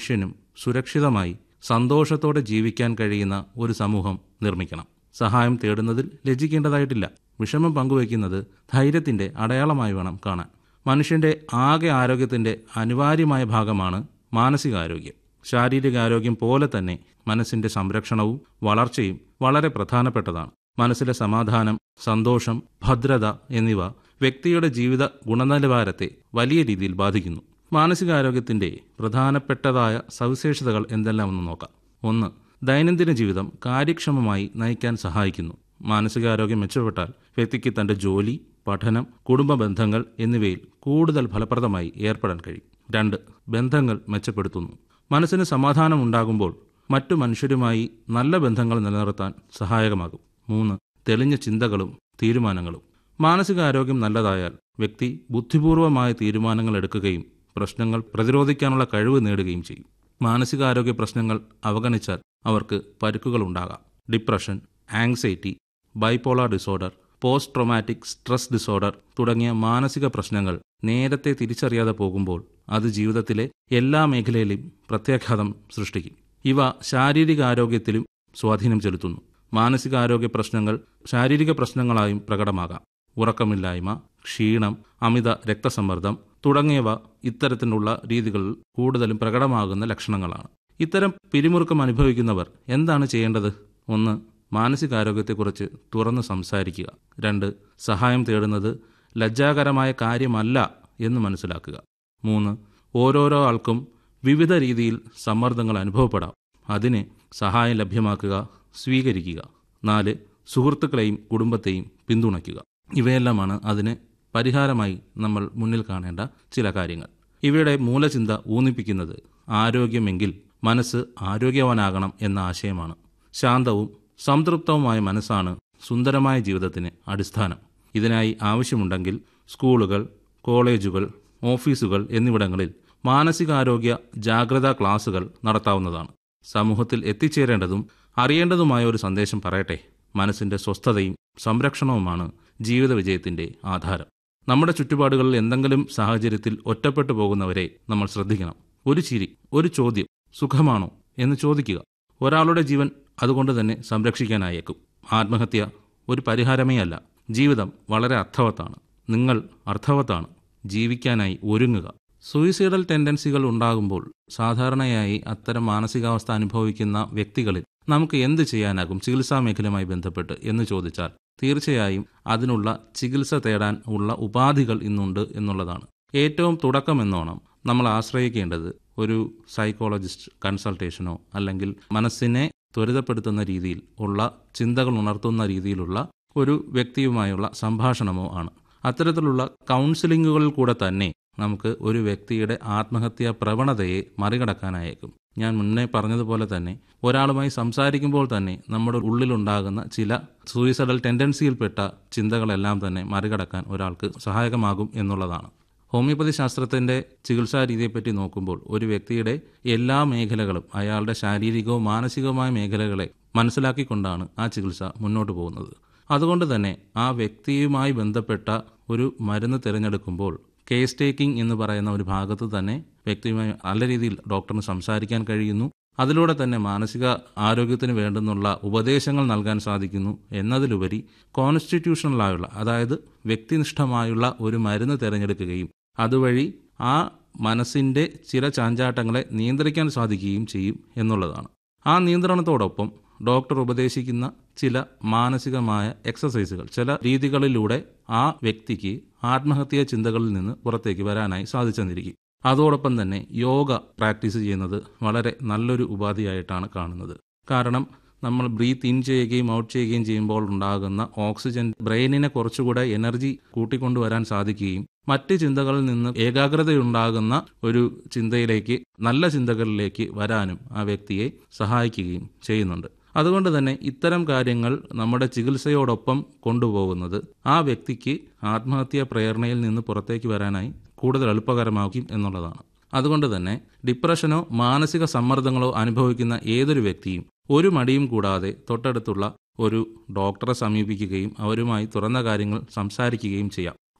മനുഷ്യനും സുരക്ഷിതമായി സന്തോഷത്തോടെ ജീവിക്കാൻ കഴിയുന്ന ഒരു സമൂഹം നിർമ്മിക്കണം സഹായം തേടുന്നതിൽ ലജ്ജിക്കേണ്ടതായിട്ടില്ല വിഷമം പങ്കുവയ്ക്കുന്നത് ധൈര്യത്തിന്റെ അടയാളമായി വേണം കാണാൻ മനുഷ്യന്റെ ആകെ ആരോഗ്യത്തിന്റെ അനിവാര്യമായ ഭാഗമാണ് മാനസികാരോഗ്യം ശാരീരികാരോഗ്യം പോലെ തന്നെ മനസ്സിന്റെ സംരക്ഷണവും വളർച്ചയും വളരെ പ്രധാനപ്പെട്ടതാണ് മനസ്സിലെ സമാധാനം സന്തോഷം ഭദ്രത എന്നിവ വ്യക്തിയുടെ ജീവിത ഗുണനിലവാരത്തെ വലിയ രീതിയിൽ ബാധിക്കുന്നു മാനസികാരോഗ്യത്തിന്റെ പ്രധാനപ്പെട്ടതായ സവിശേഷതകൾ എന്തെല്ലാമെന്ന് നോക്കാം ഒന്ന് ദൈനംദിന ജീവിതം കാര്യക്ഷമമായി നയിക്കാൻ സഹായിക്കുന്നു മാനസികാരോഗ്യം മെച്ചപ്പെട്ടാൽ വ്യക്തിക്ക് തന്റെ ജോലി പഠനം കുടുംബ ബന്ധങ്ങൾ എന്നിവയിൽ കൂടുതൽ ഫലപ്രദമായി ഏർപ്പെടാൻ കഴിയും രണ്ട് ബന്ധങ്ങൾ മെച്ചപ്പെടുത്തുന്നു മനസ്സിന് സമാധാനം ഉണ്ടാകുമ്പോൾ മറ്റു മനുഷ്യരുമായി നല്ല ബന്ധങ്ങൾ നിലനിർത്താൻ സഹായകമാകും മൂന്ന് തെളിഞ്ഞ ചിന്തകളും തീരുമാനങ്ങളും മാനസികാരോഗ്യം നല്ലതായാൽ വ്യക്തി ബുദ്ധിപൂർവമായ തീരുമാനങ്ങൾ എടുക്കുകയും പ്രശ്നങ്ങൾ പ്രതിരോധിക്കാനുള്ള കഴിവ് നേടുകയും ചെയ്യും മാനസികാരോഗ്യ പ്രശ്നങ്ങൾ അവഗണിച്ചാൽ അവർക്ക് പരുക്കുകൾ ഉണ്ടാകാം depression anxiety bipolar disorder post traumatic stress disorder തുടങ്ങിയ മാനസിക പ്രശ്നങ്ങൾ നേരത്തെ തിരിച്ചറിയാതെ പോകുമ്പോൾ അത് ജീവിതത്തിലെ എല്ലാ മേഖലയിലും പ്രത്യാഘാതം സൃഷ്ടിക്കും ഇവ ശാരീരികാരോഗ്യത്തിലും സ്വാധീനം ചെലുത്തുന്നു മാനസികാരോഗ്യ പ്രശ്നങ്ങൾ ശാരീരിക പ്രശ്നങ്ങളായും പ്രകടമാകാം ഉറക്കമില്ലായ്മ ക്ഷീണം അമിത രക്തസമ്മർദ്ദം തുടങ്ങിയവ ഇത്തരത്തിലുള്ള രീതികളിൽ കൂടുതലും പ്രകടമാകുന്ന ലക്ഷണങ്ങളാണ് ഇത്തരം പിരിമുറുക്കം അനുഭവിക്കുന്നവർ എന്താണ് ചെയ്യേണ്ടത് ഒന്ന് മാനസികാരോഗ്യത്തെക്കുറിച്ച് തുറന്ന് സംസാരിക്കുക രണ്ട് സഹായം തേടുന്നത് ലജ്ജാകരമായ കാര്യമല്ല എന്ന് മനസ്സിലാക്കുക മൂന്ന് ഓരോരോ ആൾക്കും വിവിധ രീതിയിൽ സമ്മർദ്ദങ്ങൾ അനുഭവപ്പെടാം അതിന് സഹായം ലഭ്യമാക്കുക സ്വീകരിക്കുക നാല് സുഹൃത്തുക്കളെയും കുടുംബത്തെയും പിന്തുണയ്ക്കുക ഇവയെല്ലാമാണ് അതിന് പരിഹാരമായി നമ്മൾ മുന്നിൽ കാണേണ്ട ചില കാര്യങ്ങൾ ഇവയുടെ മൂലചിന്ത ഊന്നിപ്പിക്കുന്നത് ആരോഗ്യമെങ്കിൽ മനസ്സ് ആരോഗ്യവാനാകണം എന്ന ആശയമാണ് ശാന്തവും സംതൃപ്തവുമായ മനസ്സാണ് സുന്ദരമായ ജീവിതത്തിന് അടിസ്ഥാനം ഇതിനായി ആവശ്യമുണ്ടെങ്കിൽ സ്കൂളുകൾ കോളേജുകൾ ഓഫീസുകൾ എന്നിവിടങ്ങളിൽ മാനസികാരോഗ്യ ജാഗ്രതാ ക്ലാസുകൾ നടത്താവുന്നതാണ് സമൂഹത്തിൽ എത്തിച്ചേരേണ്ടതും അറിയേണ്ടതുമായ ഒരു സന്ദേശം പറയട്ടെ മനസ്സിന്റെ സ്വസ്ഥതയും സംരക്ഷണവുമാണ് ജീവിത വിജയത്തിന്റെ ആധാരം നമ്മുടെ ചുറ്റുപാടുകളിൽ എന്തെങ്കിലും സാഹചര്യത്തിൽ ഒറ്റപ്പെട്ടു പോകുന്നവരെ നമ്മൾ ശ്രദ്ധിക്കണം ഒരു ചിരി ഒരു ചോദ്യം സുഖമാണോ എന്ന് ചോദിക്കുക ഒരാളുടെ ജീവൻ അതുകൊണ്ട് തന്നെ സംരക്ഷിക്കാനായേക്കും ആത്മഹത്യ ഒരു പരിഹാരമേ അല്ല ജീവിതം വളരെ അർത്ഥവത്താണ് നിങ്ങൾ അർത്ഥവത്താണ് ജീവിക്കാനായി ഒരുങ്ങുക സൂയിസൈഡൽ ടെൻഡൻസികൾ ഉണ്ടാകുമ്പോൾ സാധാരണയായി അത്തരം മാനസികാവസ്ഥ അനുഭവിക്കുന്ന വ്യക്തികളിൽ നമുക്ക് എന്ത് ചെയ്യാനാകും ചികിത്സാ മേഖലയുമായി ബന്ധപ്പെട്ട് എന്ന് ചോദിച്ചാൽ തീർച്ചയായും അതിനുള്ള ചികിത്സ തേടാൻ ഉള്ള ഉപാധികൾ ഇന്നുണ്ട് എന്നുള്ളതാണ് ഏറ്റവും തുടക്കമെന്നോണം നമ്മൾ ആശ്രയിക്കേണ്ടത് ഒരു സൈക്കോളജിസ്റ്റ് കൺസൾട്ടേഷനോ അല്ലെങ്കിൽ മനസ്സിനെ ത്വരിതപ്പെടുത്തുന്ന രീതിയിൽ ഉള്ള ചിന്തകൾ ഉണർത്തുന്ന രീതിയിലുള്ള ഒരു വ്യക്തിയുമായുള്ള സംഭാഷണമോ ആണ് അത്തരത്തിലുള്ള കൗൺസിലിങ്ങുകളിൽ കൂടെ തന്നെ നമുക്ക് ഒരു വ്യക്തിയുടെ ആത്മഹത്യാ പ്രവണതയെ മറികടക്കാനായേക്കും ഞാൻ മുന്നേ പറഞ്ഞതുപോലെ തന്നെ ഒരാളുമായി സംസാരിക്കുമ്പോൾ തന്നെ നമ്മുടെ ഉള്ളിലുണ്ടാകുന്ന ചില സൂയിസൈഡൽ ടെൻഡൻസിയിൽപ്പെട്ട ചിന്തകളെല്ലാം തന്നെ മറികടക്കാൻ ഒരാൾക്ക് സഹായകമാകും എന്നുള്ളതാണ് ഹോമിയോപ്പതി ശാസ്ത്രത്തിന്റെ ചികിത്സാ രീതിയെപ്പറ്റി നോക്കുമ്പോൾ ഒരു വ്യക്തിയുടെ എല്ലാ മേഖലകളും അയാളുടെ ശാരീരികവും മാനസികവുമായ മേഖലകളെ മനസ്സിലാക്കിക്കൊണ്ടാണ് ആ ചികിത്സ മുന്നോട്ട് പോകുന്നത് അതുകൊണ്ട് തന്നെ ആ വ്യക്തിയുമായി ബന്ധപ്പെട്ട ഒരു മരുന്ന് തിരഞ്ഞെടുക്കുമ്പോൾ കേസ് ടേക്കിംഗ് എന്ന് പറയുന്ന ഒരു ഭാഗത്ത് തന്നെ വ്യക്തിയുമായി നല്ല രീതിയിൽ ഡോക്ടറിന് സംസാരിക്കാൻ കഴിയുന്നു അതിലൂടെ തന്നെ മാനസിക ആരോഗ്യത്തിന് വേണ്ടുന്നുള്ള ഉപദേശങ്ങൾ നൽകാൻ സാധിക്കുന്നു എന്നതിലുപരി കോൺസ്റ്റിറ്റ്യൂഷണലായുള്ള അതായത് വ്യക്തിനിഷ്ഠമായുള്ള ഒരു മരുന്ന് തിരഞ്ഞെടുക്കുകയും അതുവഴി ആ മനസ്സിൻ്റെ ചില ചാഞ്ചാട്ടങ്ങളെ നിയന്ത്രിക്കാൻ സാധിക്കുകയും ചെയ്യും എന്നുള്ളതാണ് ആ നിയന്ത്രണത്തോടൊപ്പം ഡോക്ടർ ഉപദേശിക്കുന്ന ചില മാനസികമായ എക്സസൈസുകൾ ചില രീതികളിലൂടെ ആ വ്യക്തിക്ക് ആത്മഹത്യാ ചിന്തകളിൽ നിന്ന് പുറത്തേക്ക് വരാനായി സാധിച്ചെന്നിരിക്കും അതോടൊപ്പം തന്നെ യോഗ പ്രാക്ടീസ് ചെയ്യുന്നത് വളരെ നല്ലൊരു ഉപാധിയായിട്ടാണ് കാണുന്നത് കാരണം നമ്മൾ ബ്രീത്ത് ഇൻ ചെയ്യുകയും ഔട്ട് ചെയ്യുകയും ചെയ്യുമ്പോൾ ഉണ്ടാകുന്ന ഓക്സിജൻ ബ്രെയിനിനെ കുറച്ചുകൂടെ എനർജി കൂട്ടിക്കൊണ്ടുവരാൻ സാധിക്കുകയും മറ്റ് ചിന്തകളിൽ നിന്ന് ഏകാഗ്രതയുണ്ടാകുന്ന ഒരു ചിന്തയിലേക്ക് നല്ല ചിന്തകളിലേക്ക് വരാനും ആ വ്യക്തിയെ സഹായിക്കുകയും ചെയ്യുന്നുണ്ട് അതുകൊണ്ട് തന്നെ ഇത്തരം കാര്യങ്ങൾ നമ്മുടെ ചികിത്സയോടൊപ്പം കൊണ്ടുപോകുന്നത് ആ വ്യക്തിക്ക് ആത്മഹത്യാ പ്രേരണയിൽ നിന്ന് പുറത്തേക്ക് വരാനായി കൂടുതൽ എളുപ്പകരമാക്കും എന്നുള്ളതാണ് അതുകൊണ്ട് തന്നെ ഡിപ്രഷനോ മാനസിക സമ്മർദ്ദങ്ങളോ അനുഭവിക്കുന്ന ഏതൊരു വ്യക്തിയും ഒരു മടിയും കൂടാതെ തൊട്ടടുത്തുള്ള ഒരു ഡോക്ടറെ സമീപിക്കുകയും അവരുമായി തുറന്ന കാര്യങ്ങൾ സംസാരിക്കുകയും ചെയ്യാം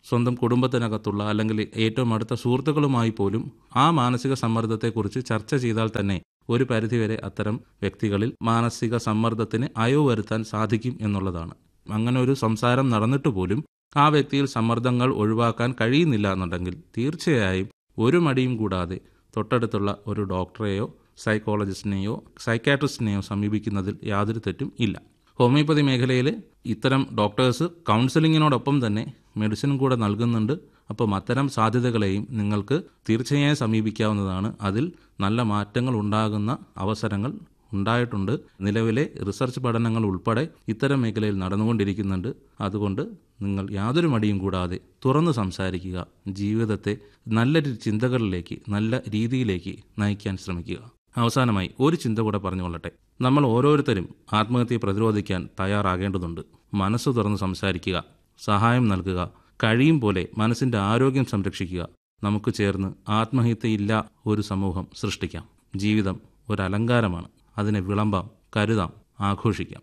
സ്വന്തം കുടുംബത്തിനകത്തുള്ള അല്ലെങ്കിൽ ഏറ്റവും അടുത്ത സുഹൃത്തുക്കളുമായി പോലും ആ മാനസിക സമ്മർദ്ദത്തെക്കുറിച്ച് ചർച്ച ചെയ്താൽ തന്നെ ഒരു പരിധിവരെ അത്തരം വ്യക്തികളിൽ മാനസിക സമ്മർദ്ദത്തിന് അയവ് വരുത്താൻ സാധിക്കും എന്നുള്ളതാണ് അങ്ങനെ ഒരു സംസാരം നടന്നിട്ട് പോലും ആ വ്യക്തിയിൽ സമ്മർദ്ദങ്ങൾ ഒഴിവാക്കാൻ കഴിയുന്നില്ല എന്നുണ്ടെങ്കിൽ തീർച്ചയായും ഒരു മടിയും കൂടാതെ തൊട്ടടുത്തുള്ള ഒരു ഡോക്ടറെയോ സൈക്കോളജിസ്റ്റിനെയോ സൈക്കാട്രിസ്റ്റിനെയോ സമീപിക്കുന്നതിൽ യാതൊരു തെറ്റും ഇല്ല ഹോമിയോപ്പതി മേഖലയിൽ ഇത്തരം ഡോക്ടേഴ്സ് കൗൺസിലിങ്ങിനോടൊപ്പം തന്നെ മെഡിസിനും കൂടെ നൽകുന്നുണ്ട് അപ്പം അത്തരം സാധ്യതകളെയും നിങ്ങൾക്ക് തീർച്ചയായും സമീപിക്കാവുന്നതാണ് അതിൽ നല്ല മാറ്റങ്ങൾ ഉണ്ടാകുന്ന അവസരങ്ങൾ ഉണ്ടായിട്ടുണ്ട് നിലവിലെ റിസർച്ച് പഠനങ്ങൾ ഉൾപ്പെടെ ഇത്തരം മേഖലയിൽ നടന്നുകൊണ്ടിരിക്കുന്നുണ്ട് അതുകൊണ്ട് നിങ്ങൾ യാതൊരു മടിയും കൂടാതെ തുറന്നു സംസാരിക്കുക ജീവിതത്തെ നല്ല ചിന്തകളിലേക്ക് നല്ല രീതിയിലേക്ക് നയിക്കാൻ ശ്രമിക്കുക അവസാനമായി ഒരു ചിന്ത കൂടെ പറഞ്ഞുകൊള്ളട്ടെ നമ്മൾ ഓരോരുത്തരും ആത്മഹത്യയെ പ്രതിരോധിക്കാൻ തയ്യാറാകേണ്ടതുണ്ട് മനസ്സ് തുറന്ന് സംസാരിക്കുക സഹായം നൽകുക കഴിയും പോലെ മനസ്സിൻ്റെ ആരോഗ്യം സംരക്ഷിക്കുക നമുക്ക് ചേർന്ന് ആത്മഹത്യയില്ല ഒരു സമൂഹം സൃഷ്ടിക്കാം ജീവിതം ഒരു അലങ്കാരമാണ് അതിനെ വിളമ്പാം കരുതാം ആഘോഷിക്കാം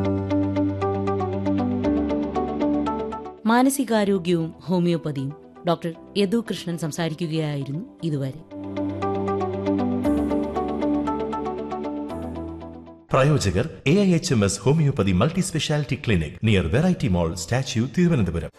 മാനസികാരോഗ്യവും ഹോമിയോപ്പതിയും ഡോക്ടർ യദു കൃഷ്ണൻ സംസാരിക്കുകയായിരുന്നു ഇതുവരെ പ്രായോജകർ A I H M S homeopathy multi speciality clinic near variety mall statue Thiruvananthapuram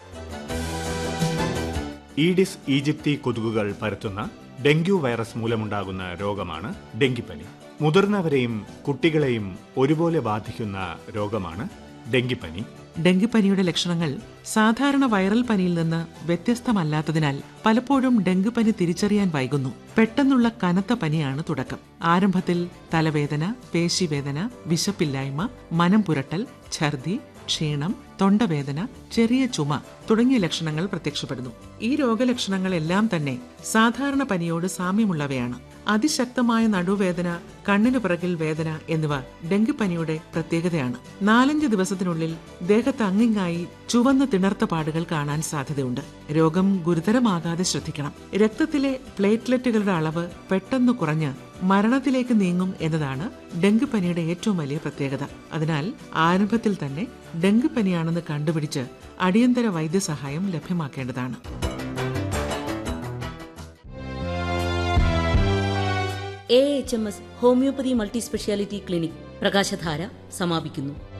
Aedes aegypti കൊതുകുകൾ പരത്തുന്ന ഡെങ്കു വൈറസ് മൂലമുണ്ടാകുന്ന രോഗമാണ് ഡെങ്കിപ്പനി മുതിർന്നവരെയും കുട്ടികളെയും ഒരുപോലെ ബാധിക്കുന്ന രോഗമാണ് ഡെങ്കിപ്പനി ഡെങ്കിപ്പനിയുടെ ലക്ഷണങ്ങൾ സാധാരണ വൈറൽ പനിയിൽ നിന്ന് വ്യത്യസ്തമല്ലാത്തതിനാൽ പലപ്പോഴും ഡെങ്കിപ്പനി തിരിച്ചറിയാൻ വൈകുന്നു പെട്ടെന്നുള്ള കനത്ത പനിയാണ് തുടക്കം ആരംഭത്തിൽ തലവേദന പേശിവേദന വിശപ്പില്ലായ്മ മനം പുരട്ടൽ ഛർദി ക്ഷീണം തൊണ്ടവേദന ചെറിയ ചുമ തുടങ്ങിയ ലക്ഷണങ്ങൾ പ്രത്യക്ഷപ്പെടുന്നു ഈ രോഗലക്ഷണങ്ങളെല്ലാം തന്നെ സാധാരണ പനിയോട് സാമ്യമുള്ളവയാണ് അതിശക്തമായ നടുവേദന കണ്ണിനു പിറകിൽ വേദന എന്നിവ ഡെങ്കിപ്പനിയുടെ പ്രത്യേകതയാണ് നാലഞ്ച് ദിവസത്തിനുള്ളിൽ ദേഹത്ത് അങ്ങിങ്ങായി ചുവന്ന തിണർത്ത പാടുകൾ കാണാൻ സാധ്യതയുണ്ട് രോഗം ഗുരുതരമാകാതെ ശ്രദ്ധിക്കണം രക്തത്തിലെ പ്ലേറ്റ്ലെറ്റുകളുടെ അളവ് പെട്ടെന്ന് കുറഞ്ഞ് മരണത്തിലേക്ക് നീങ്ങും എന്നതാണ് ഡെങ്കിപ്പനിയുടെ ഏറ്റവും വലിയ പ്രത്യേകത അതിനാൽ ആരംഭത്തിൽ തന്നെ ഡെങ്കിപ്പനിയാണെന്ന് കണ്ടുപിടിച്ച് അടിയന്തര വൈദ്യസഹായം ലഭ്യമാക്കേണ്ടതാണ് A H M S homeopathy multi speciality clinic പ്രകാശധാര സമാപിക്കുന്നു